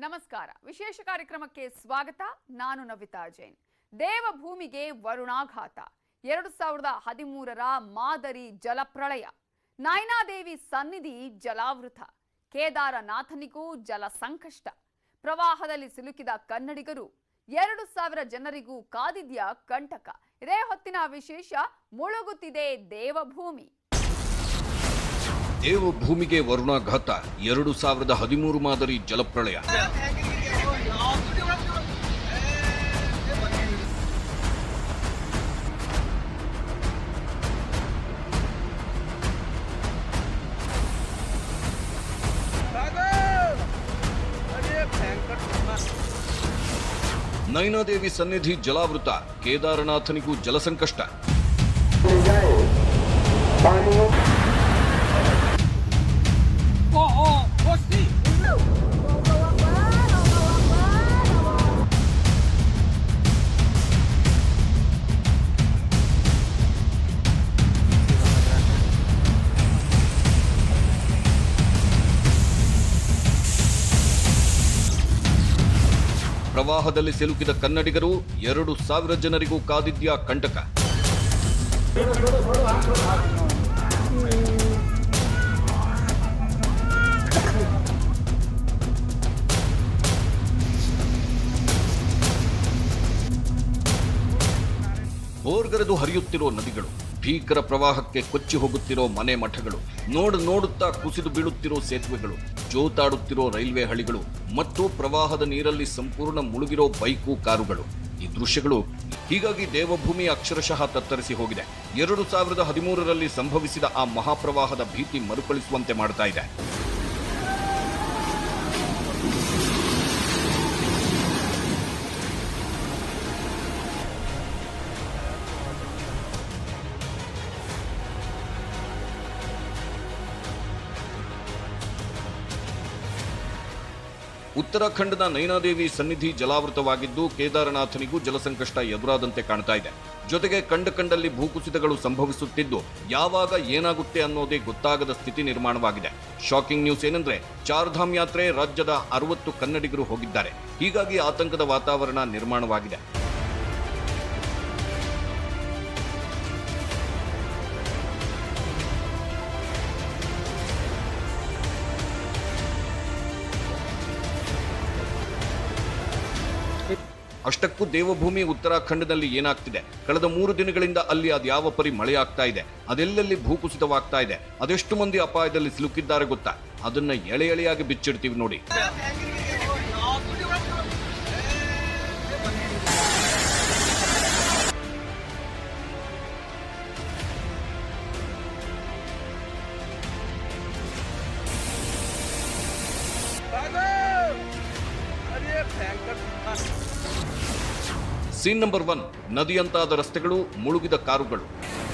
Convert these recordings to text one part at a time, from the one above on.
ನಮಸ್ಕಾರ ವಿಶೇಷ ಕಾರ್ಯಕ್ರಮಕ್ಕೆ ಸ್ವಾಗತ ನಾನು ನವಿತಾ ಜೈನ್ ದೇವಭೂಮಿಗೆ ವರುಣಾಘಾತ ಎರಡು ಸಾವಿರದ ಹದಿಮೂರರ ಮಾದರಿ ಜಲಪ್ರಳಯ ನಾಯನಾದೇವಿ ಸನ್ನಿಧಿ ಜಲಾವೃತ ಕೇದಾರನಾಥನಿಗೂ ಜಲ ಸಂಕಷ್ಟ ಪ್ರವಾಹದಲ್ಲಿ ಸಿಲುಕಿದ ಕನ್ನಡಿಗರು ಎರಡು ಸಾವಿರ ಜನರಿಗೂ ಕಾದಿದ್ಯ ಕಂಟಕ ಇದೇ ಹೊತ್ತಿನ ವಿಶೇಷ ಮುಳುಗುತ್ತಿದೆ ದೇವಭೂಮಿ ದೇವಭೂಮಿಗೆ ವರುಣಾಘಾತ ಎರಡು ಸಾವಿರದ ಹದಿಮೂರು ಮಾದರಿ ಜಲಪ್ರಳಯ ನೈನಾದೇವಿ ಸನ್ನಿಧಿ ಜಲಾವೃತ ಕೇದಾರನಾಥನಿಗೂ ಜಲಸಂಕಷ್ಟ ಪ್ರವಾಹದಲ್ಲಿ ಸಿಲುಕಿದ ಕನ್ನಡಿಗರು ಎರಡು ಸಾವಿರ ಜನರಿಗೂ ಕಾದಿದ್ಯ ಕಂಟಕ ಬೋರ್ಗರೆದು ಹರಿಯುತ್ತಿರೋ ನದಿಗಳು ಭೀಕರ ಪ್ರವಾಹಕ್ಕೆ ಕೊಚ್ಚಿ ಹೋಗುತ್ತಿರೋ ಮನೆ ಮಠಗಳು ನೋಡು ನೋಡುತ್ತಾ ಕುಸಿದು ಬೀಳುತ್ತಿರೋ ಸೇತುವೆಗಳು ಜೋತಾಡುತ್ತಿರೋ ರೈಲ್ವೆ ಹಳಿಗಳು ಮತ್ತು ಪ್ರವಾಹದ ನೀರಲ್ಲಿ ಸಂಪೂರ್ಣ ಮುಳುಗಿರೋ ಬೈಕು ಕಾರುಗಳು ಈ ದೃಶ್ಯಗಳು ಹೀಗಾಗಿ ದೇವಭೂಮಿ ಅಕ್ಷರಶಃ ತತ್ತರಿಸಿ ಹೋಗಿದೆ ಎರಡು ಸಾವಿರದ ಹದಿಮೂರರಲ್ಲಿ ಸಂಭವಿಸಿದ ಆ ಮಹಾಪ್ರವಾಹದ ಭೀತಿ ಮರುಕಳಿಸುವಂತೆ ಮಾಡ್ತಾ ಇದೆ ಉತ್ತರಾಖಂಡದ ನೈನಾದೇವಿ ಸನ್ನಿಧಿ ಜಲಾವೃತವಾಗಿದ್ದು ಕೇದಾರನಾಥನಿಗೂ ಜಲಸಂಕಷ್ಟ ಎದುರಾದಂತೆ ಕಾಣ್ತಾ ಇದೆ ಜೊತೆಗೆ ಕಂಡ ಕಂಡಲ್ಲಿ ಭೂಕುಸಿತಗಳು ಸಂಭವಿಸುತ್ತಿದ್ದು ಯಾವಾಗ ಏನಾಗುತ್ತೆ ಅನ್ನೋದೇ ಗೊತ್ತಾಗದ ಸ್ಥಿತಿ ನಿರ್ಮಾಣವಾಗಿದೆ ಶಾಕಿಂಗ್ ನ್ಯೂಸ್ ಏನಂದ್ರೆ ಚಾರ್ಧಾಮ್ ಯಾತ್ರೆ ರಾಜ್ಯದ ಅರವತ್ತು ಕನ್ನಡಿಗರು ಹೋಗಿದ್ದಾರೆ ಹೀಗಾಗಿ ಆತಂಕದ ವಾತಾವರಣ ನಿರ್ಮಾಣವಾಗಿದೆ ಅಷ್ಟಕ್ಕೂ ದೇವಭೂಮಿ ಉತ್ತರಾಖಂಡದಲ್ಲಿ ಏನಾಗ್ತಿದೆ ಕಳೆದ ಮೂರು ದಿನಗಳಿಂದ ಅಲ್ಲಿ ಅದ್ಯಾವ ಪರಿ ಮಳೆ ಆಗ್ತಾ ಇದೆ ಅದೆಲ್ಲೆಲ್ಲಿ ಭೂಕುಸಿತವಾಗ್ತಾ ಇದೆ ಅದೆಷ್ಟು ಮಂದಿ ಅಪಾಯದಲ್ಲಿ ಸಿಲುಕಿದ್ದಾರೆ ಗೊತ್ತಾ ಅದನ್ನ ಎಳೆ ಎಳೆಯಾಗಿ ಬಿಚ್ಚಿಡ್ತೀವಿ ನೋಡಿ ಸೀನ್ ನಂಬರ್ ಒನ್ ನದಿಯಂತಾದ ರಸ್ತೆಗಳು ಮುಳುಗಿದ ಕಾರುಗಳು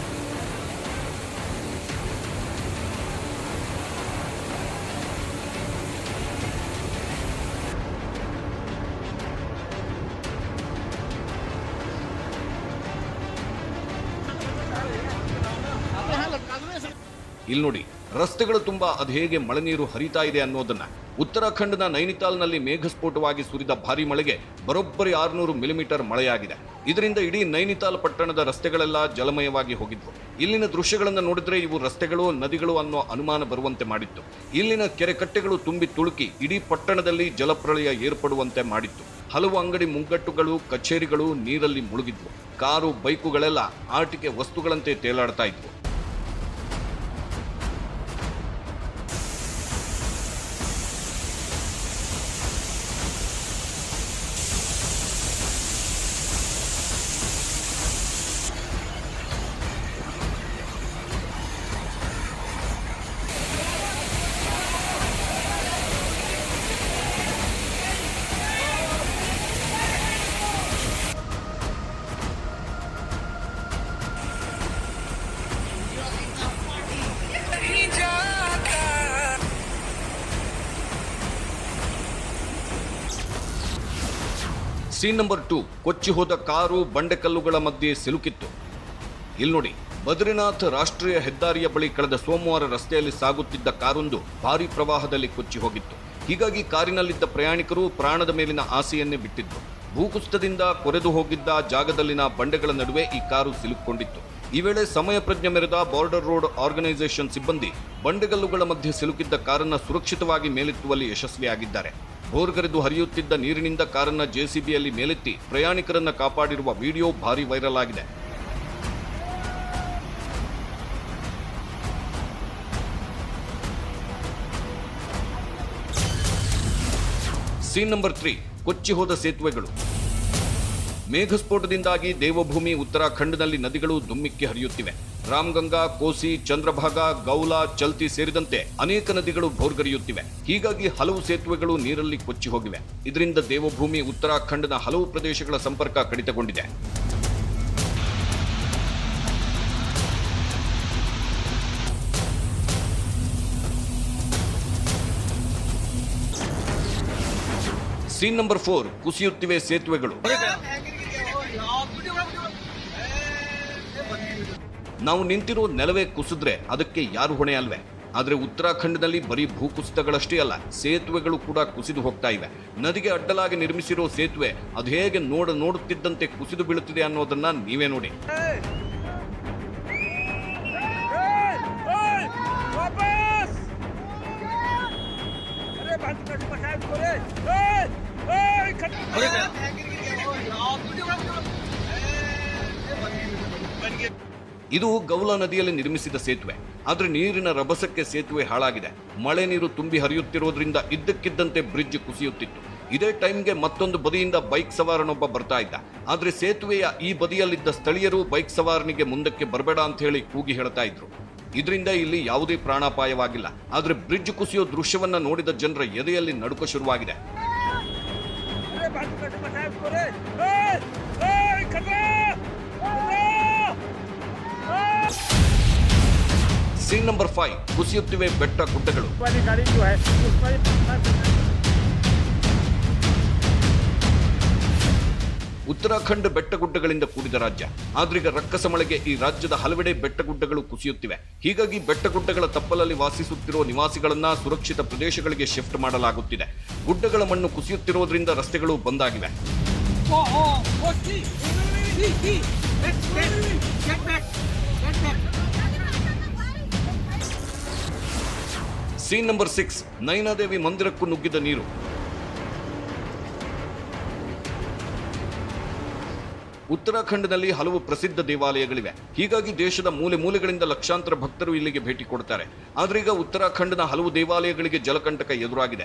ಇಲ್ಲಿ ನೋಡಿ ರಸ್ತೆಗಳು ತುಂಬಾ ಅದ್ ಹೇಗೆ ಮಳೆ ನೀರು ಹರಿತಾ ಇದೆ ಅನ್ನೋದನ್ನ ಉತ್ತರಾಖಂಡದ ನೈನಿತಾಲ್ನಲ್ಲಿ ಮೇಘಸ್ಫೋಟವಾಗಿ ಸುರಿದ ಭಾರಿ ಮಳೆಗೆ ಬರೋಬ್ಬರಿ ಆರುನೂರು ಮಿಲಿಮೀಟರ್ ಮಳೆಯಾಗಿದೆ ಇದರಿಂದ ಇಡೀ ನೈನಿತಾಲ್ ಪಟ್ಟಣದ ರಸ್ತೆಗಳೆಲ್ಲ ಜಲಮಯವಾಗಿ ಹೋಗಿದ್ವು ಇಲ್ಲಿನ ದೃಶ್ಯಗಳನ್ನು ನೋಡಿದ್ರೆ ಇವು ರಸ್ತೆಗಳು ನದಿಗಳು ಅನ್ನೋ ಅನುಮಾನ ಬರುವಂತೆ ಮಾಡಿತ್ತು ಇಲ್ಲಿನ ಕೆರೆ ಕಟ್ಟೆಗಳು ತುಂಬಿ ತುಳುಕಿ ಇಡೀ ಪಟ್ಟಣದಲ್ಲಿ ಜಲಪ್ರಳಯ ಏರ್ಪಡುವಂತೆ ಮಾಡಿತ್ತು ಹಲವು ಅಂಗಡಿ ಮುಂಗಟ್ಟುಗಳು ಕಚೇರಿಗಳು ನೀರಲ್ಲಿ ಮುಳುಗಿದ್ವು ಕಾರು ಬೈಕುಗಳೆಲ್ಲ ಆಟಿಕೆ ವಸ್ತುಗಳಂತೆ ತೇಲಾಡ್ತಾ ಇದ್ವು ಸೀನ್ ನಂಬರ್ ಟೂ ಕೊಚ್ಚಿ ಹೋದ ಕಾರು ಬಂಡೆಕಲ್ಲುಗಳ ಮಧ್ಯೆ ಸಿಲುಕಿತ್ತು ಇಲ್ಲಿ ನೋಡಿ ಬದ್ರಿನಾಥ್ ರಾಷ್ಟ್ರೀಯ ಹೆದ್ದಾರಿಯ ಬಳಿ ಕಳೆದ ಸೋಮವಾರ ರಸ್ತೆಯಲ್ಲಿ ಸಾಗುತ್ತಿದ್ದ ಕಾರೊಂದು ಭಾರೀ ಪ್ರವಾಹದಲ್ಲಿ ಕೊಚ್ಚಿ ಹೋಗಿತ್ತು ಹೀಗಾಗಿ ಕಾರಿನಲ್ಲಿದ್ದ ಪ್ರಯಾಣಿಕರು ಪ್ರಾಣದ ಮೇಲಿನ ಆಸೆಯನ್ನೇ ಬಿಟ್ಟಿದ್ರು ಭೂಕುಸಿತದಿಂದ ಕೊರೆದು ಹೋಗಿದ್ದ ಜಾಗದಲ್ಲಿನ ಬಂಡೆಗಳ ನಡುವೆ ಈ ಕಾರು ಸಿಲುಕೊಂಡಿತ್ತು ಈ ವೇಳೆ ಸಮಯ ಪ್ರಜ್ಞೆ ಮೆರೆದ ಬಾರ್ಡರ್ ರೋಡ್ ಆರ್ಗನೈಸೇಷನ್ ಸಿಬ್ಬಂದಿ ಬಂಡೆಗಲ್ಲುಗಳ ಮಧ್ಯೆ ಸಿಲುಕಿದ್ದ ಕಾರನ್ನ ಸುರಕ್ಷಿತವಾಗಿ ಮೇಲೆತ್ತುವಲ್ಲಿ ಯಶಸ್ವಿಯಾಗಿದ್ದಾರೆ ಬೋರ್ಗರೆದು ಹರಿಯುತ್ತಿದ್ದ ನೀರಿನಿಂದ ಕಾರನ್ನ ಜೆಸಿಬಿಯಲ್ಲಿ ಮೇಲೆತ್ತಿ ಪ್ರಯಾಣಿಕರನ್ನ ಕಾಪಾಡಿರುವ ವಿಡಿಯೋ ಭಾರಿ ವೈರಲ್ ಆಗಿದೆ ಸೀನ್ ನಂಬರ್ ತ್ರೀ ಕೊಚ್ಚಿ ಹೋದ ಸೇತುವೆಗಳು ಮೇಘಸ್ಫೋಟದಿಂದಾಗಿ ದೇವಭೂಮಿ ಉತ್ತರಾಖಂಡ್ನಲ್ಲಿ ನದಿಗಳು ದುಮ್ಮಿಕ್ಕಿ ಹರಿಯುತ್ತಿವೆ ರಾಮ್ಗಂಗಾ ಕೋಸಿ ಚಂದ್ರಭಾಗ ಗೌಲಾ ಚಲ್ತಿ ಸೇರಿದಂತೆ ಅನೇಕ ನದಿಗಳು ಭೋರ್ಗರೆಯುತ್ತಿವೆ ಹೀಗಾಗಿ ಹಲವು ಸೇತುವೆಗಳು ನೀರಲ್ಲಿ ಕೊಚ್ಚಿ ಹೋಗಿವೆ ಇದರಿಂದ ದೇವಭೂಮಿ ಉತ್ತರಾಖಂಡ್ನ ಹಲವು ಪ್ರದೇಶಗಳ ಸಂಪರ್ಕ ಕಡಿತಗೊಂಡಿದೆ ಸೀನ್ ನಂಬರ್ ಫೋರ್ ಕುಸಿಯುತ್ತಿವೆ ಸೇತುವೆಗಳು ನಾವು ನಿಂತಿರೋ ನೆಲವೇ ಕುಸಿದ್ರೆ ಅದಕ್ಕೆ ಯಾರು ಹೊಣೆ ಅಲ್ವೇ ಆದ್ರೆ ಉತ್ತರಾಖಂಡದಲ್ಲಿ ಬರೀ ಭೂಕುಸಿತಗಳಷ್ಟೇ ಅಲ್ಲ ಸೇತುವೆಗಳು ಕೂಡ ಕುಸಿದು ಹೋಗ್ತಾ ಇವೆ ನದಿಗೆ ಅಡ್ಡಲಾಗಿ ನಿರ್ಮಿಸಿರೋ ಸೇತುವೆ ಅದು ಹೇಗೆ ನೋಡ ನೋಡುತ್ತಿದ್ದಂತೆ ಕುಸಿದು ಬೀಳುತ್ತಿದೆ ಅನ್ನೋದನ್ನ ನೀವೇ ನೋಡಿ वापस अरे बंद कर बचाए इसको रे ए ए खत्म ಇದು ಗೌಲ ನದಿಯಲ್ಲಿ ನಿರ್ಮಿಸಿದ ಸೇತುವೆ ಆದ್ರೆ ನೀರಿನ ರಭಸಕ್ಕೆ ಸೇತುವೆ ಹಾಳಾಗಿದೆ ಮಳೆ ನೀರು ತುಂಬಿ ಹರಿಯುತ್ತಿರೋದ್ರಿಂದ ಇದ್ದಕ್ಕಿದ್ದಂತೆ ಬ್ರಿಡ್ಜ್ ಕುಸಿಯುತ್ತಿತ್ತು ಇದೇ ಟೈಮ್ಗೆ ಮತ್ತೊಂದು ಬದಿಯಿಂದ ಬೈಕ್ ಸವಾರನೊಬ್ಬ ಬರ್ತಾ ಇದ್ದ ಆದ್ರೆ ಸೇತುವೆಯ ಈ ಬದಿಯಲ್ಲಿದ್ದ ಸ್ಥಳೀಯರು ಬೈಕ್ ಸವಾರನಿಗೆ ಮುಂದಕ್ಕೆ ಬರಬೇಡ ಅಂತ ಹೇಳಿ ಕೂಗಿ ಹೇಳ್ತಾ ಇದ್ರು ಇದರಿಂದ ಇಲ್ಲಿ ಯಾವುದೇ ಪ್ರಾಣಾಪಾಯವಾಗಿಲ್ಲ ಆದ್ರೆ ಬ್ರಿಡ್ಜ್ ಕುಸಿಯೋ ದೃಶ್ಯವನ್ನ ನೋಡಿದ ಜನರ ಎದೆಯಲ್ಲಿ ನಡುಕ ಶುರುವಾಗಿದೆ अरे बंद कर बचाए इसको रे ए ए खतरा खतरा ಸೀನ್ ನಂಬರ್ ಫೈವ್ ಕುಸಿಯುತ್ತಿವೆ ಬೆಟ್ಟ ಗುಡ್ಡಗಳು वाली गाड़ी जो है उस पर ಉತ್ತರಾಖಂಡ್ ಬೆಟ್ಟಗುಡ್ಡಗಳಿಂದ ಕೂಡಿದ ರಾಜ್ಯ ಆದ್ರೀಗ ರಕ್ಕಸ ಮಳೆಗೆ ಈ ರಾಜ್ಯದ ಹಲವೆಡೆ ಬೆಟ್ಟಗುಡ್ಡಗಳು ಕುಸಿಯುತ್ತಿವೆ ಹೀಗಾಗಿ ಬೆಟ್ಟಗುಡ್ಡಗಳ ತಪ್ಪಲಲ್ಲಿ ವಾಸಿಸುತ್ತಿರುವ ನಿವಾಸಿಗಳನ್ನ ಸುರಕ್ಷಿತ ಪ್ರದೇಶಗಳಿಗೆ ಶಿಫ್ಟ್ ಮಾಡಲಾಗುತ್ತಿದೆ ಗುಡ್ಡಗಳ ಮಣ್ಣು ಕುಸಿಯುತ್ತಿರುವುದರಿಂದ ರಸ್ತೆಗಳು ಬಂದಾಗಿವೆ Oh, oh, oh, see, see, see, get, get, get back, get back. Scene number six Nainadevi ಮಂದಿರಕ್ಕೂ ನುಗ್ಗಿದ ನೀರು ಉತ್ತರಾಖಂಡ್ನಲ್ಲಿ ಹಲವು ಪ್ರಸಿದ್ಧ ದೇವಾಲಯಗಳಿವೆ ಹೀಗಾಗಿ ದೇಶದ ಮೂಲೆ ಮೂಲೆಗಳಿಂದ ಲಕ್ಷಾಂತರ ಭಕ್ತರು ಇಲ್ಲಿಗೆ ಭೇಟಿ ಕೊಡ್ತಾರೆ ಆದ್ರೀಗ ಉತ್ತರಾಖಂಡ್ನ ಹಲವು ದೇವಾಲಯಗಳಿಗೆ ಜಲಕಂಟಕ ಎದುರಾಗಿದೆ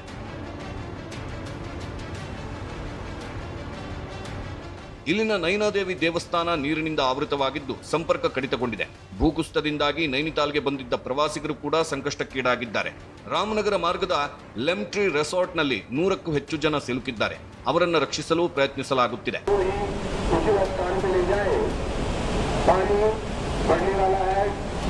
ಇಲ್ಲಿನ ನೈನಾದೇವಿ ದೇವಸ್ಥಾನ ನೀರಿನಿಂದ ಆವೃತವಾಗಿದ್ದು ಸಂಪರ್ಕ ಕಡಿತಗೊಂಡಿದೆ ಭೂಕುಸಿತದಿಂದಾಗಿ ನೈನಿತಾಲ್ಗೆ ಬಂದಿದ್ದ ಪ್ರವಾಸಿಗರು ಕೂಡ ಸಂಕಷ್ಟಕ್ಕೀಡಾಗಿದ್ದಾರೆ ರಾಮನಗರ ಮಾರ್ಗದ ಲೆಮ್ಟ್ರಿ ರೆಸಾರ್ಟ್ನಲ್ಲಿ ನೂರಕ್ಕೂ ಹೆಚ್ಚು ಜನ ಸಿಲುಕಿದ್ದಾರೆ ಅವರನ್ನು ರಕ್ಷಿಸಲು ಪ್ರಯತ್ನಿಸಲಾಗುತ್ತಿದೆ उसी स्थान पे ले जाए पानी बढ़ने वाला है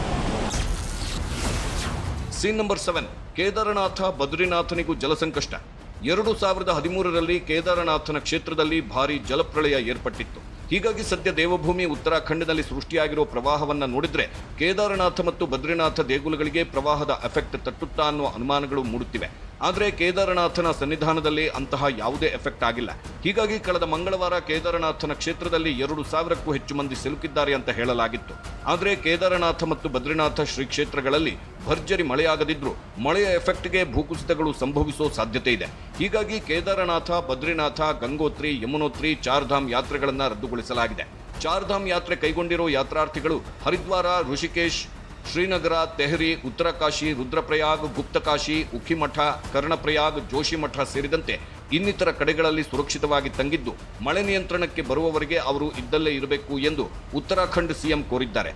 ಸೀನ್ ನಂಬರ್ ಸೆವೆನ್ ಕೇದಾರನಾಥ ಬದ್ರಿನಾಥನಿಗೂ ಜಲಸಂಕಷ್ಟ ಎರಡು ಸಾವಿರದ ಹದಿಮೂರರಲ್ಲಿ ಕೇದಾರನಾಥನ ಕ್ಷೇತ್ರದಲ್ಲಿ ಭಾರಿ ಜಲಪ್ರಳಯ ಏರ್ಪಟ್ಟಿತ್ತು ಹೀಗಾಗಿ ಸದ್ಯ ದೇವಭೂಮಿ ಉತ್ತರಾಖಂಡದಲ್ಲಿ ಸೃಷ್ಟಿಯಾಗಿರೋ ಪ್ರವಾಹವನ್ನ ನೋಡಿದ್ರೆ ಕೇದಾರನಾಥ ಮತ್ತು ಬದ್ರಿನಾಥ ದೇಗುಲಗಳಿಗೆ ಪ್ರವಾಹದ ಎಫೆಕ್ಟ್ ತಟ್ಟುತ್ತಾ ಅನ್ನುವ ಅನುಮಾನಗಳು ಮೂಡುತ್ತಿವೆ ಆದರೆ ಕೇದಾರನಾಥನ ಸನ್ನಿಧಾನದಲ್ಲಿ ಅಂತಹ ಯಾವುದೇ ಎಫೆಕ್ಟ್ ಆಗಿಲ್ಲ ಹೀಗಾಗಿ ಕಳೆದ ಮಂಗಳವಾರ ಕೇದಾರನಾಥನ ಕ್ಷೇತ್ರದಲ್ಲಿ ಎರಡು ಸಾವಿರಕ್ಕೂ ಹೆಚ್ಚು ಮಂದಿ ಸಿಲುಕಿದ್ದಾರೆ ಅಂತ ಹೇಳಲಾಗಿತ್ತು ಆದರೆ ಕೇದಾರನಾಥ ಮತ್ತು ಬದ್ರಿನಾಥ ಶ್ರೀ ಕ್ಷೇತ್ರಗಳಲ್ಲಿ ಭರ್ಜರಿ ಮಳೆಯಾಗದಿದ್ರೂ ಮಳೆಯ ಎಫೆಕ್ಟ್ಗೆ ಭೂಕುಸಿತಗಳು ಸಂಭವಿಸೋ ಸಾಧ್ಯತೆ ಇದೆ ಹೀಗಾಗಿ ಕೇದಾರನಾಥ ಬದ್ರಿನಾಥ ಗಂಗೋತ್ರಿ ಯಮುನೋತ್ರಿ ಚಾರ್ಧಾಮ್ ಯಾತ್ರೆಗಳನ್ನ ರದ್ದುಗೊಳಿಸಲಾಗಿದೆ ಚಾರ್ಧಾಮ್ ಯಾತ್ರೆ ಕೈಗೊಂಡಿರೋ ಯಾತ್ರಾರ್ಥಿಗಳು ಹರಿದ್ವಾರ ಋಷಿಕೇಶ್ ಶ್ರೀನಗರ ತೆಹರಿ ಉತ್ತರಕಾಶಿ ರುದ್ರಪ್ರಯಾಗ್ ಗುಪ್ತಕಾಶಿ ಉಖಿಮಠ ಕರ್ಣಪ್ರಯಾಗ್ ಜೋಶಿಮಠ ಸೇರಿದಂತೆ ಇನ್ನಿತರ ಕಡೆಗಳಲ್ಲಿ ಸುರಕ್ಷಿತವಾಗಿ ತಂಗಿದ್ದು ಮಳೆ ನಿಯಂತ್ರಣಕ್ಕೆ ಬರುವವರೆಗೆ ಅವರು ಇದ್ದಲ್ಲೇ ಇರಬೇಕು ಎಂದು ಉತ್ತರಾಖಂಡ್ ಸಿಎಂ ಕೋರಿದ್ದಾರೆ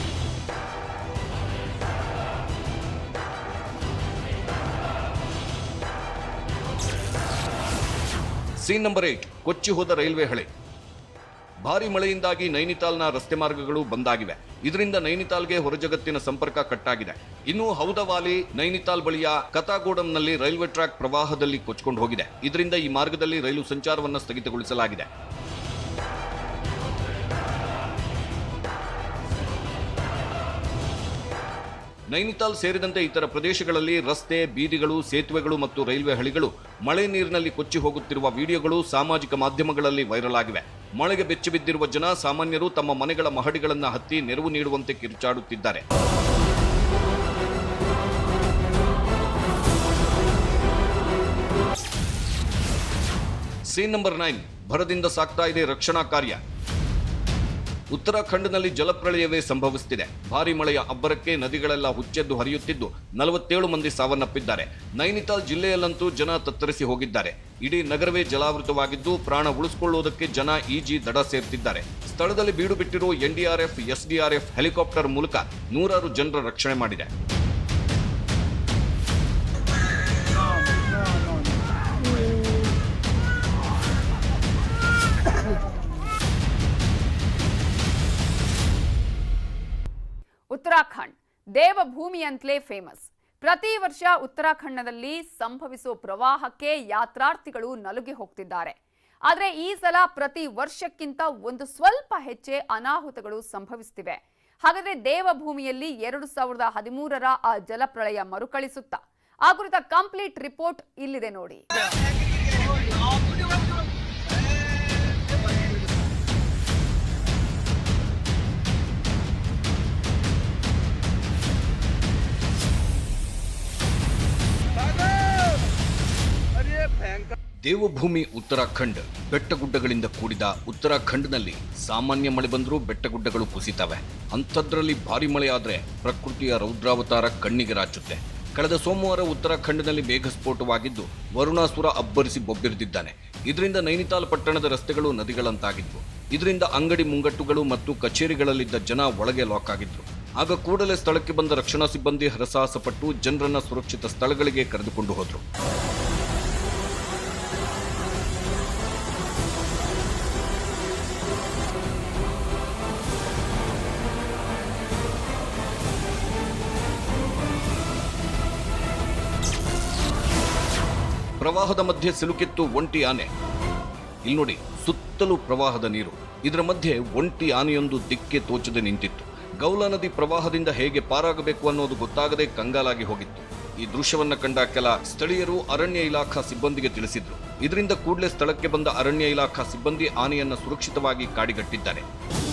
ಸೀನ್ ನಂಬರ್ ಏಟ್ ಕೊಚ್ಚಿ ಹೋದ ರೈಲ್ವೆ ಹಳೆ ಭಾರಿ ಮಳೆಯಿಂದಾಗಿ ನೈನಿತಾಲ್ನ ರಸ್ತೆ ಮಾರ್ಗಗಳು ಬಂದಾಗಿವೆ ಇದರಿಂದ ನೈನಿತಾಲ್ಗೆ ಹೊರಜಗತ್ತಿನ ಸಂಪರ್ಕ ಕಟ್ಟಾಗಿದೆ ಇನ್ನು ಹೌದವಾಲಿ ನೈನಿತಾಲ್ ಬಳಿಯ ಕತಾಗೋಡಂನಲ್ಲಿ ರೈಲ್ವೆ ಟ್ರ್ಯಾಕ್ ಪ್ರವಾಹದಲ್ಲಿ ಕೊಚ್ಕೊಂಡು ಹೋಗಿದೆ ಇದರಿಂದ ಈ ಮಾರ್ಗದಲ್ಲಿ ರೈಲು ಸಂಚಾರವನ್ನು ಸ್ಥಗಿತಗೊಳಿಸಲಾಗಿದೆ ನೈನಿತಾಲ್ ಸೇರಿದಂತೆ ಇತರ ಪ್ರದೇಶಗಳಲ್ಲಿ ರಸ್ತೆ ಬೀದಿಗಳು ಸೇತುವೆಗಳು ಮತ್ತು ರೈಲ್ವೆ ಹಳಿಗಳು ಮಳೆ ನೀರಿನಲ್ಲಿ ಕೊಚ್ಚಿ ಹೋಗುತ್ತಿರುವ ವಿಡಿಯೋಗಳು ಸಾಮಾಜಿಕ ಮಾಧ್ಯಮಗಳಲ್ಲಿ ವೈರಲ್ ಆಗಿವೆ ಮಳೆಗೆ ಬೆಚ್ಚಿ ಬಿದ್ದಿರುವ ಜನ ಸಾಮಾನ್ಯರು ತಮ್ಮ ಮನೆಗಳ ಮಹಡಿಗಳನ್ನು ಹತ್ತಿ ನೆರವು ನೀಡುವಂತೆ ಕಿರುಚಾಡುತ್ತಿದ್ದಾರೆ ಸೀನ್ ನಂಬರ್ ನೈನ್ ಭರದಿಂದ ಸಾಗ್ತಾ ಇದೆ ರಕ್ಷಣಾ ಕಾರ್ಯ ಉತ್ತರಾಖಂಡ್ನಲ್ಲಿ ಜಲಪ್ರಳಯವೇ ಸಂಭವಿಸುತ್ತಿದೆ ಭಾರಿ ಮಳೆಯ ಅಬ್ಬರಕ್ಕೆ ನದಿಗಳೆಲ್ಲ ಹುಚ್ಚೆದ್ದು ಹರಿಯುತ್ತಿದ್ದು ನಲವತ್ತೇಳು ಮಂದಿ ಸಾವನ್ನಪ್ಪಿದ್ದಾರೆ ನೈನಿತಾಲ್ ಜಿಲ್ಲೆಯಲ್ಲಂತೂ ಜನ ತತ್ತರಿಸಿ ಹೋಗಿದ್ದಾರೆ ಇಡೀ ನಗರವೇ ಜಲಾವೃತವಾಗಿದ್ದು ಪ್ರಾಣ ಉಳಿಸಿಕೊಳ್ಳುವುದಕ್ಕೆ ಜನ ಈಜಿ ದಡ ಸೇರ್ತಿದ್ದಾರೆ ಸ್ಥಳದಲ್ಲಿ ಬೀಡು ಬಿಟ್ಟಿರೋ ಎನ್ಡಿಆರ್ಎಫ್ ಎಸ್ಡಿಆರ್ಎಫ್ ಹೆಲಿಕಾಪ್ಟರ್ ಮೂಲಕ ನೂರಾರು ಜನರ ರಕ್ಷಣೆ ಮಾಡಿದೆ ಉತ್ತರಾಖಂಡ್ ದೇವಭೂಮಿ ಅಂತಲೇ ಫೇಮಸ್ ಪ್ರತಿ ವರ್ಷ ಉತ್ತರಾಖಂಡದಲ್ಲಿ ಸಂಭವಿಸೋ ಪ್ರವಾಹಕ್ಕೆ ಯಾತ್ರಾರ್ಥಿಗಳು ನಲುಗಿ ಹೋಗ್ತಿದ್ದಾರೆ ಆದರೆ ಈ ಸಲ ಪ್ರತಿ ವರ್ಷಕ್ಕಿಂತ ಒಂದು ಸ್ವಲ್ಪ ಹೆಚ್ಚೆ ಅನಾಹುತಗಳು ಸಂಭವಿಸುತ್ತಿವೆ ಹಾಗಾದ್ರೆ ದೇವಭೂಮಿಯಲ್ಲಿ ಎರಡು ಸಾವಿರದ ಹದಿಮೂರರ ಆ ಜಲಪ್ರಳಯ ಮರುಕಳಿಸುತ್ತಾ ಆ ಕುರಿತ ಕಂಪ್ಲೀಟ್ ರಿಪೋರ್ಟ್ ಇಲ್ಲಿದೆ ನೋಡಿ अरे भयंकर ದೇವಭೂಮಿ ಉತ್ತರಾಖಂಡ್ ಬೆಟ್ಟಗುಡ್ಡಗಳಿಂದ ಕೂಡಿದ ಉತ್ತರಾಖಂಡ್ನಲ್ಲಿ ಸಾಮಾನ್ಯ ಮಳೆ ಬಂದರೂ ಬೆಟ್ಟಗುಡ್ಡಗಳು ಕುಸಿತವೆ ಅಂಥದ್ರಲ್ಲಿ ಭಾರಿ ಮಳೆ ಆದ್ರೆ ಪ್ರಕೃತಿಯ ರೌದ್ರಾವತಾರ ಕಣ್ಣಿಗೆ ರಾಚುತ್ತೆ ಕಳೆದ ಸೋಮವಾರ ಉತ್ತರಾಖಂಡ್ನಲ್ಲಿ ಮೇಘಸ್ಫೋಟವಾಗಿದ್ದು ವರುಣಾಸುರ ಅಬ್ಬರಿಸಿ ಬೊಬ್ಬಿರಿದಿದ್ದಾನೆ ಇದರಿಂದ ನೈನಿತಾಲ್ ಪಟ್ಟಣದ ರಸ್ತೆಗಳು ನದಿಗಳಂತಾಗಿದ್ವು ಇದರಿಂದ ಅಂಗಡಿ ಮುಂಗಟ್ಟುಗಳು ಮತ್ತು ಕಚೇರಿಗಳಲ್ಲಿದ್ದ ಜನ ಒಳಗೆ ಲಾಕ್ ಆಗಿದ್ರು ಆಗ ಕೂಡಲೇ ಸ್ಥಳಕ್ಕೆ ಬಂದ ರಕ್ಷಣಾ ಸಿಬ್ಬಂದಿ ಹರಸಾಹಸ ಪಟ್ಟು ಜನರನ್ನ ಸುರಕ್ಷಿತ ಸ್ಥಳಗಳಿಗೆ ಕರೆದುಕೊಂಡು ಹೋದ್ರು ಪ್ರವಾಹದ ಮಧ್ಯೆ ಸಿಲುಕಿತ್ತು ಒಂಟಿ ಆನೆ ಇಲ್ಲಿ ನೋಡಿ ಸುತ್ತಲೂ ಪ್ರವಾಹದ ನೀರು ಇದರ ಮಧ್ಯೆ ಒಂಟಿ ಆನೆಯೊಂದು ದಿಕ್ಕೆ ತೋಚದೆ ನಿಂತಿತ್ತು ಗೌಲಾ ನದಿ ಪ್ರವಾಹದಿಂದ ಹೇಗೆ ಪಾರಾಗಬೇಕು ಅನ್ನೋದು ಗೊತ್ತಾಗದೆ ಕಂಗಾಲಾಗಿ ಹೋಗಿತ್ತು ಈ ದೃಶ್ಯವನ್ನ ಕಂಡ ಕೆಲ ಸ್ಥಳೀಯರು ಅರಣ್ಯ ಇಲಾಖಾ ಸಿಬ್ಬಂದಿಗೆ ತಿಳಿಸಿದ್ರು ಇದರಿಂದ ಕೂಡಲೇ ಸ್ಥಳಕ್ಕೆ ಬಂದ ಅರಣ್ಯ ಇಲಾಖಾ ಸಿಬ್ಬಂದಿ ಆನೆಯನ್ನ ಸುರಕ್ಷಿತವಾಗಿ ಕಾಡಿಗಟ್ಟಿದ್ದಾರೆ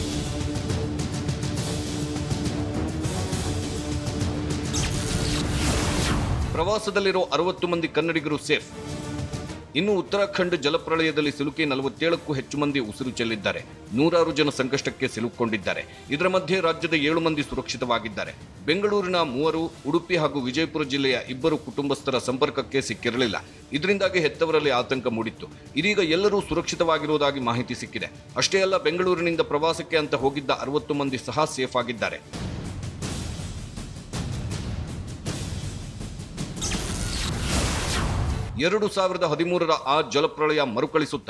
ಪ್ರವಾಸದಲ್ಲಿರೋ ಅರವತ್ತು ಮಂದಿ ಕನ್ನಡಿಗರು ಸೇಫ್ ಇನ್ನು ಉತ್ತರಾಖಂಡ್ ಜಲಪ್ರಳಯದಲ್ಲಿ ಸಿಲುಕಿ ನಲವತ್ತೇಳಕ್ಕೂ ಹೆಚ್ಚು ಮಂದಿ ಉಸಿರು ಚೆಲ್ಲಿದ್ದಾರೆ ನೂರಾರು ಜನ ಸಂಕಷ್ಟಕ್ಕೆ ಸಿಲುಕೊಂಡಿದ್ದಾರೆ ಇದರ ಮಧ್ಯೆ ರಾಜ್ಯದ ಏಳು ಮಂದಿ ಸುರಕ್ಷಿತವಾಗಿದ್ದಾರೆ ಬೆಂಗಳೂರಿನ ಮೂವರು ಉಡುಪಿ ಹಾಗೂ ವಿಜಯಪುರ ಜಿಲ್ಲೆಯ ಇಬ್ಬರು ಕುಟುಂಬಸ್ಥರ ಸಂಪರ್ಕಕ್ಕೆ ಸಿಕ್ಕಿರಲಿಲ್ಲ ಇದರಿಂದಾಗಿ ಹೆತ್ತವರಲ್ಲಿ ಆತಂಕ ಮೂಡಿತ್ತು ಇದೀಗ ಎಲ್ಲರೂ ಸುರಕ್ಷಿತವಾಗಿರುವುದಾಗಿ ಮಾಹಿತಿ ಸಿಕ್ಕಿದೆ ಅಷ್ಟೇ ಅಲ್ಲ ಬೆಂಗಳೂರಿನಿಂದ ಪ್ರವಾಸಕ್ಕೆ ಅಂತ ಹೋಗಿದ್ದ ಅರವತ್ತು ಮಂದಿ ಸಹ ಸೇಫ್ ಆಗಿದ್ದಾರೆ ಎರಡು ಸಾವಿರದ ಹದಿಮೂರರ ಆ ಜಲಪ್ರಳಯ ಮರುಕಳಿಸುತ್ತ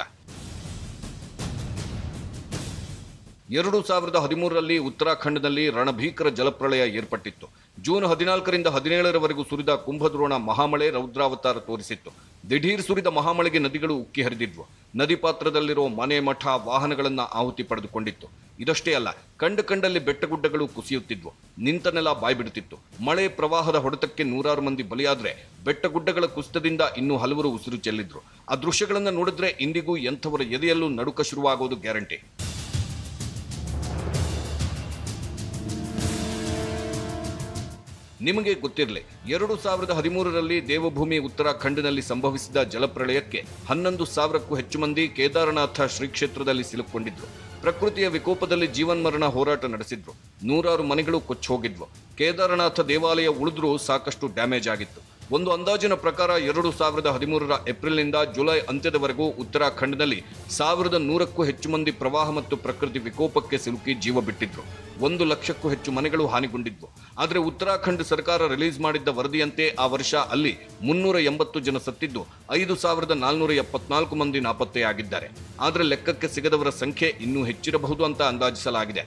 ಎರಡು ಸಾವಿರದ ಹದಿಮೂರರಲ್ಲಿ ಉತ್ತರಾಖಂಡದಲ್ಲಿ ರಣಭೀಕರ ಜಲಪ್ರಳಯ ಏರ್ಪಟ್ಟಿತ್ತು ಜೂನ್ ಹದಿನಾಲ್ಕರಿಂದ ಹದಿನೇಳರವರೆಗೂ ಸುರಿದ ಕುಂಭದ್ರೋಣ ಮಹಾಮಳೆ ರೌದ್ರಾವತಾರ ತೋರಿಸಿತ್ತು ದಿಢೀರ್ ಸುರಿದ ಮಹಾಮಳೆಗೆ ನದಿಗಳು ಉಕ್ಕಿ ಹರಿದಿದ್ವು ನದಿ ಪಾತ್ರದಲ್ಲಿರೋ ಮನೆ ಮಠ ವಾಹನಗಳನ್ನ ಆಹುತಿ ಪಡೆದುಕೊಂಡಿತ್ತು ಇದಷ್ಟೇ ಅಲ್ಲ ಕಂಡ ಕಂಡಲ್ಲಿ ಬೆಟ್ಟಗುಡ್ಡಗಳು ಕುಸಿಯುತ್ತಿದ್ವು ನಿಂತ ನೆಲ ಬಾಯ್ಬಿಡುತ್ತಿತ್ತು ಮಳೆ ಪ್ರವಾಹದ ಹೊಡೆತಕ್ಕೆ ನೂರಾರು ಮಂದಿ ಬಲಿಯಾದ್ರೆ ಬೆಟ್ಟಗುಡ್ಡಗಳ ಕುಸಿತದಿಂದ ಇನ್ನೂ ಹಲವರು ಉಸಿರು ಚೆಲ್ಲಿದ್ರು ಆ ದೃಶ್ಯಗಳನ್ನ ನೋಡಿದ್ರೆ ಇಂದಿಗೂ ಎಂಥವರ ಎದೆಯಲ್ಲೂ ನಡುಕ ಶುರುವಾಗೋದು ಗ್ಯಾರಂಟಿ ನಿಮಗೆ ಗೊತ್ತಿರಲಿ ಎರಡು ಸಾವಿರದ ಹದಿಮೂರರಲ್ಲಿ ದೇವಭೂಮಿ ಉತ್ತರಾಖಂಡ್ನಲ್ಲಿ ಸಂಭವಿಸಿದ ಜಲಪ್ರಳಯಕ್ಕೆ ಹನ್ನೊಂದು ಸಾವಿರಕ್ಕೂ ಹೆಚ್ಚು ಮಂದಿ ಕೇದಾರನಾಥ ಶ್ರೀ ಕ್ಷೇತ್ರದಲ್ಲಿ ಸಿಲುಕೊಂಡಿದ್ರು ಪ್ರಕೃತಿಯ ವಿಕೋಪದಲ್ಲಿ ಜೀವನ್ಮರಣ ಹೋರಾಟ ನಡೆಸಿದ್ರು ನೂರಾರು ಮನೆಗಳು ಕೊಚ್ಚಿ ಹೋಗಿದ್ವು ಕೇದಾರನಾಥ ದೇವಾಲಯ ಉಳಿದ್ರೂ ಸಾಕಷ್ಟು ಡ್ಯಾಮೇಜ್ ಆಗಿತ್ತು ಒಂದು ಅಂದಾಜಿನ ಪ್ರಕಾರ ಎರಡು ಸಾವಿರದ ಹದಿಮೂರರ ಏಪ್ರಿಲ್ನಿಂದ ಜುಲೈ ಅಂತ್ಯದವರೆಗೂ ಉತ್ತರಾಖಂಡ್ನಲ್ಲಿ ಸಾವಿರದ ನೂರಕ್ಕೂ ಹೆಚ್ಚು ಮಂದಿ ಪ್ರವಾಹ ಮತ್ತು ಪ್ರಕೃತಿ ವಿಕೋಪಕ್ಕೆ ಸಿಲುಕಿ ಜೀವ ಬಿಟ್ಟಿದ್ರು ಒಂದು ಲಕ್ಷಕ್ಕೂ ಹೆಚ್ಚು ಮನೆಗಳು ಹಾನಿಗೊಂಡಿದ್ವು ಆದರೆ ಉತ್ತರಾಖಂಡ್ ಸರ್ಕಾರ ರಿಲೀಸ್ ಮಾಡಿದ್ದ ವರದಿಯಂತೆ ಆ ವರ್ಷ ಅಲ್ಲಿ ಮುನ್ನೂರ ಎಂಬತ್ತು ಜನ ಸತ್ತಿದ್ದು ಐದು ಸಾವಿರದ ನಾಲ್ನೂರ ಎಪ್ಪತ್ನಾಲ್ಕು ಮಂದಿ ನಾಪತ್ತೆಯಾಗಿದ್ದಾರೆ ಆದರೆ ಲೆಕ್ಕಕ್ಕೆ ಸಿಗದವರ ಸಂಖ್ಯೆ ಇನ್ನೂ ಹೆಚ್ಚಿರಬಹುದು ಅಂತ ಅಂದಾಜಿಸಲಾಗಿದೆ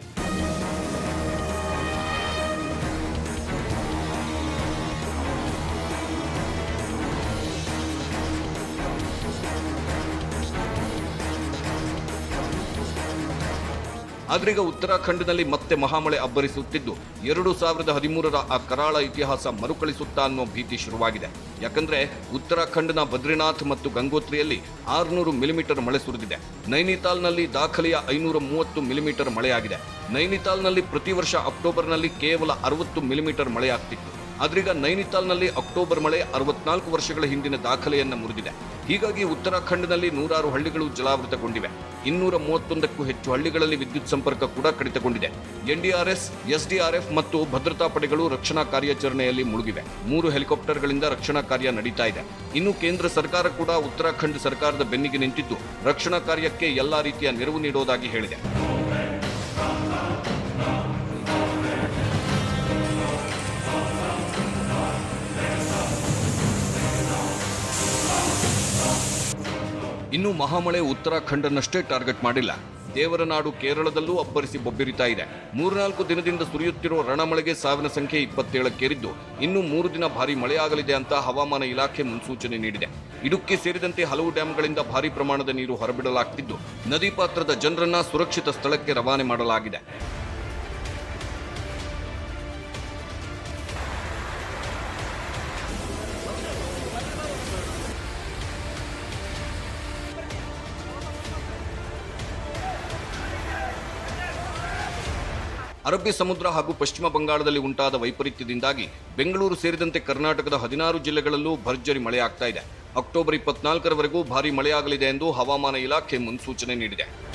ಆದ್ರೀಗ ಉತ್ತರಾಖಂಡದಲ್ಲಿ ಮತ್ತೆ ಮಹಾಮಳೆ ಅಬ್ಬರಿಸುತ್ತಿದ್ದು ಎರಡು ಸಾವಿರದ ಹದಿಮೂರರ ಆ ಕರಾಳ ಇತಿಹಾಸ ಮರುಕಳಿಸುತ್ತಾ ಅನ್ನೋ ಭೀತಿ ಶುರುವಾಗಿದೆ ಯಾಕಂದ್ರೆ ಉತ್ತರಾಖಂಡ್ನ ಬದ್ರಿನಾಥ್ ಮತ್ತು ಗಂಗೋತ್ರಿಯಲ್ಲಿ ಆರುನೂರು ಮಿಲಿಮೀಟರ್ ಮಳೆ ಸುರಿದಿದೆ ನೈನಿತಾಲ್ನಲ್ಲಿ ದಾಖಲೆಯ ಐನೂರ ಮೂವತ್ತು ಮಿಲಿಮೀಟರ್ ಮಳೆಯಾಗಿದೆ ನೈನಿತಾಲ್ನಲ್ಲಿ ಪ್ರತಿ ವರ್ಷ ಅಕ್ಟೋಬರ್ನಲ್ಲಿ ಕೇವಲ ಅರವತ್ತು ಮಿಲಿಮೀಟರ್ ಮಳೆಯಾಗ್ತಿತ್ತು ಆದ್ರೀಗ ನೈನಿತಾಲ್ನಲ್ಲಿ ಅಕ್ಟೋಬರ್ ಮಳೆ ಅರವತ್ನಾಲ್ಕು ವರ್ಷಗಳ ಹಿಂದಿನ ದಾಖಲೆಯನ್ನ ಮುರಿದಿದೆ ಹೀಗಾಗಿ ಉತ್ತರಾಖಂಡ್ನಲ್ಲಿ ನೂರಾರು ಹಳ್ಳಿಗಳು ಜಲಾವೃತಗೊಂಡಿವೆ ಇನ್ನೂರ ಮೂವತ್ತೊಂದಕ್ಕೂ ಹೆಚ್ಚು ಹಳ್ಳಿಗಳಲ್ಲಿ ವಿದ್ಯುತ್ ಸಂಪರ್ಕ ಕೂಡ ಕಡಿತಗೊಂಡಿದೆ ಎನ್ಡಿಆರ್ಎಸ್ ಎಸ್ಡಿಆರ್ಎಫ್ ಮತ್ತು ಭದ್ರತಾ ಪಡೆಗಳು ರಕ್ಷಣಾ ಕಾರ್ಯಾಚರಣೆಯಲ್ಲಿ ಮುಳುಗಿವೆ ಮೂರು ಹೆಲಿಕಾಪ್ಟರ್ಗಳಿಂದ ರಕ್ಷಣಾ ಕಾರ್ಯ ನಡೀತಾ ಇದೆ ಇನ್ನು ಕೇಂದ್ರ ಸರ್ಕಾರ ಕೂಡ ಉತ್ತರಾಖಂಡ್ ಸರ್ಕಾರದ ಬೆನ್ನಿಗೆ ನಿಂತಿದ್ದು ರಕ್ಷಣಾ ಕಾರ್ಯಕ್ಕೆ ಎಲ್ಲಾ ರೀತಿಯ ನೆರವು ನೀಡುವುದಾಗಿ ಹೇಳಿದೆ ಇನ್ನು ಮಹಾಮಳೆ ಉತ್ತರಾಖಂಡನ್ನಷ್ಟೇ ಟಾರ್ಗೆಟ್ ಮಾಡಿಲ್ಲ ದೇವರ ನಾಡು ಕೇರಳದಲ್ಲೂ ಅಬ್ಬರಿಸಿ ಬೊಬ್ಬಿರಿತಾ ಇದೆ ಮೂರ್ನಾಲ್ಕು ದಿನದಿಂದ ಸುರಿಯುತ್ತಿರುವ ರಣಮಳೆಗೆ ಸಾವಿನ ಸಂಖ್ಯೆ ಇಪ್ಪತ್ತೇಳಕ್ಕೇರಿದ್ದು ಇನ್ನು ಮೂರು ದಿನ ಭಾರಿ ಮಳೆಯಾಗಲಿದೆ ಅಂತ ಹವಾಮಾನ ಇಲಾಖೆ ಮುನ್ಸೂಚನೆ ನೀಡಿದೆ ಇಡುಕ್ಕಿ ಸೇರಿದಂತೆ ಹಲವು ಡ್ಯಾಂಗಳಿಂದ ಭಾರಿ ಪ್ರಮಾಣದ ನೀರು ಹೊರಬಿಡಲಾಗ್ತಿದ್ದು ನದಿ ಪಾತ್ರದ ಜನರನ್ನ ಸುರಕ್ಷಿತ ಸ್ಥಳಕ್ಕೆ ರವಾನೆ ಮಾಡಲಾಗಿದೆ ಅರಬ್ಬಿ ಸಮುದ್ರ ಹಾಗೂ ಪಶ್ಚಿಮ ಬಂಗಾಳದಲ್ಲಿ ಉಂಟಾದ ವೈಪರೀತ್ಯದಿಂದಾಗಿ ಬೆಂಗಳೂರು ಸೇರಿದಂತೆ ಕರ್ನಾಟಕದ ಹದಿನಾರು ಜಿಲ್ಲೆಗಳಲ್ಲೂ ಭರ್ಜರಿ ಮಳೆಯಾಗ್ತಾ ಇದೆ ಅಕ್ಟೋಬರ್ ಇಪ್ಪತ್ನಾಲ್ಕರವರೆಗೂ ಭಾರಿ ಮಳೆಯಾಗಲಿದೆ ಎಂದು ಹವಾಮಾನ ಇಲಾಖೆ ಮುನ್ಸೂಚನೆ ನೀಡಿದೆ